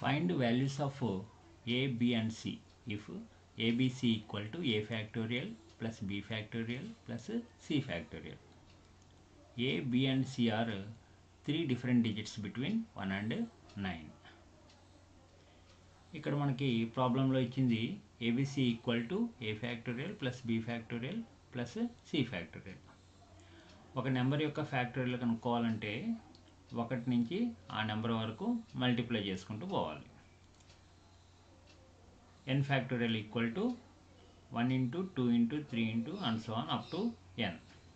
Find values of a, b and c if a, b, c equal to a factorial plus b factorial plus c factorial. a, b and c are three different digits between 1 and 9. ఇక్కడ మనకి ప్రాబ్లంలో ఇచ్చింది ABC equal to A factorial plus B factorial plus C factorial ఒక number యొక్క factorial కనుక్కోవాలంటే ఒకటి నుంచి ఆ నెంబర్ వరకు మల్టిప్లై చేసుకుంటూ పోవాలి N factorial equal to one into two into three into and so on up to N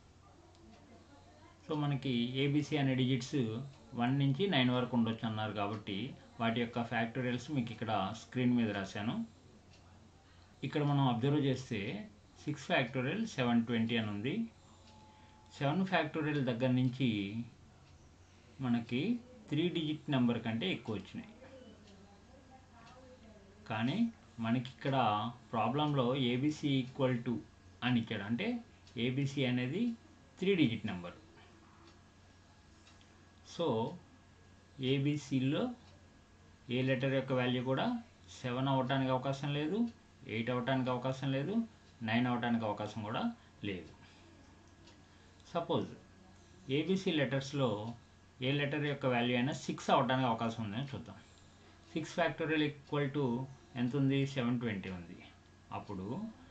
so మనకి ఏబిసి అనే డిజిట్స్ వన్ నుంచి నైన్ వరకు ఉండొచ్చు అన్నారు కాబట్టి వాటి యొక్క ఫ్యాక్టోరియల్స్ మీకు ఇక్కడ స్క్రీన్ మీద రాశాను ఇక్కడ మనం అబ్జర్వ్ చేస్తే సిక్స్ ఫ్యాక్టోరియల్ సెవెన్ ట్వంటీ అని ఉంది సెవెన్ ఫ్యాక్టోరియల్ దగ్గర నుంచి మనకి త్రీ డిజిట్ నెంబర్ కంటే ఎక్కువ వచ్చినాయి కానీ మనకి ఇక్కడ ప్రాబ్లంలో ఏబిసి ఈక్వల్ టు అని ఇచ్చాడు అంటే ఏబిసి అనేది త్రీ డిజిట్ నెంబర్ సో ఏబిసిలో ఏ లెటర్ యొక్క వాల్యూ కూడా సెవెన్ అవ్వటానికి అవకాశం లేదు ఎయిట్ అవ్వటానికి అవకాశం లేదు నైన్ అవ్వటానికి అవకాశం కూడా లేదు సపోజ్ ఏబిసి లెటర్స్లో ఏ లెటర్ యొక్క వాల్యూ అయినా సిక్స్ అవ్వడానికి అవకాశం ఉందని చూద్దాం సిక్స్ ఫ్యాక్టోరియల్ ఈక్వల్ టు ఎంత ఉంది సెవెన్ ట్వంటీ ఉంది అప్పుడు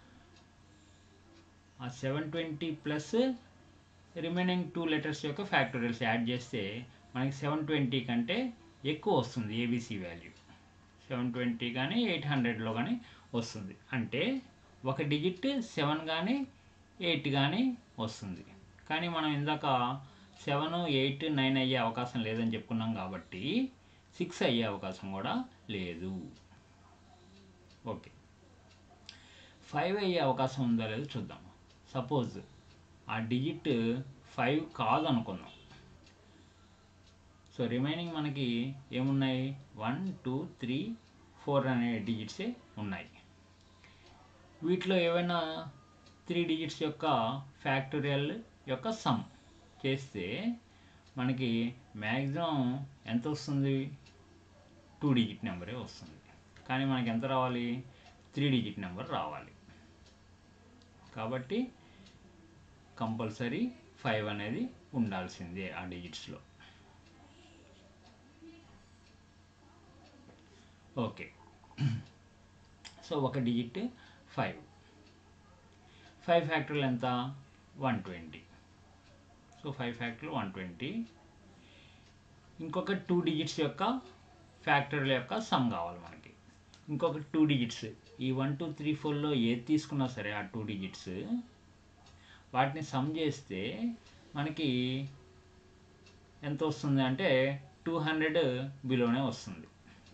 ఆ seven twenty plus remaining two letters యొక్క ఫ్యాక్టోరియల్స్ యాడ్ చేస్తే మనకి సెవెన్ ట్వంటీ కంటే ఎక్కువ వస్తుంది ఏబిసి వాల్యూ సెవెన్ ట్వంటీ కానీ ఎయిట్ హండ్రెడ్లో కానీ వస్తుంది అంటే ఒక డిజిట్ సెవెన్ కానీ ఎయిట్ కానీ వస్తుంది కానీ మనం ఇందాక సెవెన్ ఎయిట్ నైన్ అయ్యే అవకాశం లేదని చెప్పుకున్నాం కాబట్టి సిక్స్ అయ్యే అవకాశం కూడా లేదు ఓకే ఫైవ్ అయ్యే అవకాశం ఉందో లేదో చూద్దాం సపోజ్ ఆ డిజిట్ ఫైవ్ కాదు అనుకుందాం సో రిమైనింగ్ మనకి ఏమున్నాయి వన్ టూ త్రీ ఫోర్ అనే డిజిట్సే ఉన్నాయి వీటిలో ఏవైనా త్రీ డిజిట్స్ యొక్క ఫ్యాక్టోరియల్ యొక్క సమ్ చేస్తే మనకి మ్యాక్సిమం ఎంత వస్తుంది టూ డిజిట్ నెంబరే వస్తుంది కానీ మనకి ఎంత రావాలి త్రీ డిజిట్ నెంబర్ రావాలి కాబట్టి కంపల్సరీ ఫైవ్ అనేది ఉండాల్సిందే ఆ డిజిట్స్లో ఓకే సో ఒక డిజిట్ ఫైవ్ ఫైవ్ ఫ్యాక్టర్లు ఎంత వన్ ట్వంటీ సో ఫైవ్ ఫ్యాక్టర్లు వన్ ట్వంటీ ఇంకొక టూ డిజిట్స్ యొక్క ఫ్యాక్టర్ల యొక్క సమ్ కావాలి మనకి ఇంకొక టూ డిజిట్స్ ఈ వన్ టూ త్రీ ఫోర్లో ఏది తీసుకున్నా సరే ఆ టూ డిజిట్స్ వాటిని సమ్ చేస్తే మనకి ఎంత వస్తుంది అంటే టూ హండ్రెడ్ బిలోనే వస్తుంది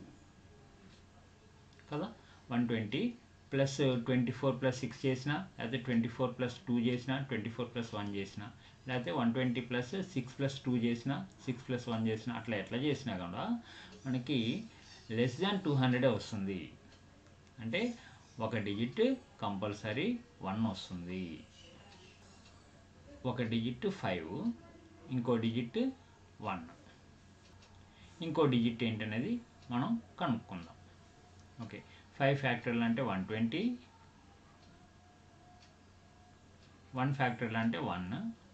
కదా one twenty plus twenty four plus six చేసిన లేకపోతే ట్వంటీ ఫోర్ ప్లస్ టూ చేసిన ట్వంటీ ఫోర్ ప్లస్ వన్ చేసిన లేకపోతే one twenty plus six plus two చేసిన సిక్స్ ప్లస్ వన్ చేసిన అట్లా ఎట్లా చేసినా కూడా మనకి లెస్ దాన్ టూ హండ్రెడే వస్తుంది అంటే ఒక డిజిట్ కంపల్సరీ వన్ వస్తుంది ఒక డిజిట్ ఫైవ్ ఇంకో డిజిట్ వన్ ఇంకో డిజిట్ ఏంటనేది మనం కనుక్కుందాం ఓకే ఫైవ్ ఫ్యాక్టర్లు అంటే వన్ ట్వంటీ వన్ ఫ్యాక్టర్లు అంటే వన్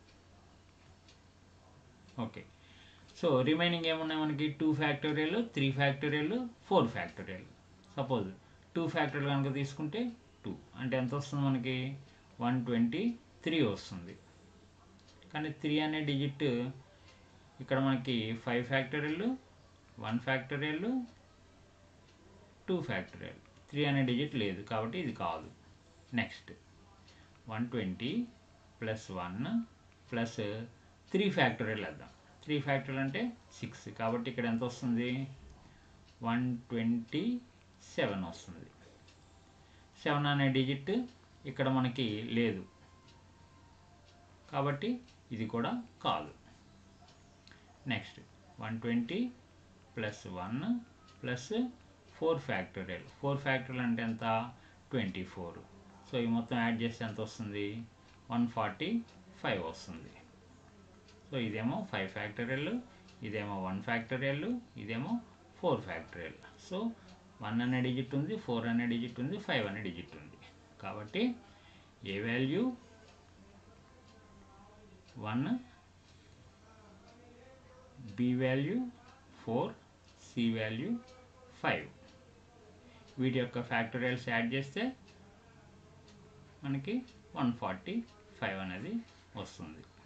ఓకే సో రిమైనింగ్ ఏమున్నాయి మనకి two factorial three factorial four factorial suppose two ఫ్యాక్టర్లు కనుక తీసుకుంటే టూ అంటే ఎంత వస్తుంది మనకి వన్ ట్వంటీ త్రీ వస్తుంది కానీ త్రీ అనే డిజిట్ ఇక్కడ మనకి five factorial one factorial two factorial three అనే డిజిట్ లేదు కాబట్టి ఇది కాదు next one twenty plus one plus three factorial వేద్దాం త్రీ ఫ్యాక్టోరియల్ అంటే సిక్స్ కాబట్టి ఇక్కడ ఎంత వస్తుంది వన్ ట్వంటీ సెవెన్ వస్తుంది సెవెన్ అనే డిజిట్ ఇక్కడ మనకి లేదు కాబట్టి ఇది కూడా కాదు next one twenty plus one plus four factorial four factorial అంటే ఎంత ట్వంటీ ఫోర్ సో ఈ మొత్తం యాడ్ చేస్తే ఎంత వస్తుంది వన్ ఫార్టీ ఫైవ్ వస్తుంది సో ఇదేమో ఫైవ్ ఫ్యాక్టోరియల్ ఇదేమో వన్ ఫ్యాక్టోరియల్ ఇదేమో ఫోర్ ఫ్యాక్టరియల్ సో వన్ అనే డిజిట్ ఉంది ఫోర్ అనే డిజిట్ ఉంది ఫైవ్ అనే డిజిట్ ఉంది కాబట్టి A value one B value four C value five వీటి యొక్క ఫ్యాక్టోరియల్స్ యాడ్ చేస్తే మనకి వన్ ఫార్టీ ఫైవ్ అనేది వస్తుంది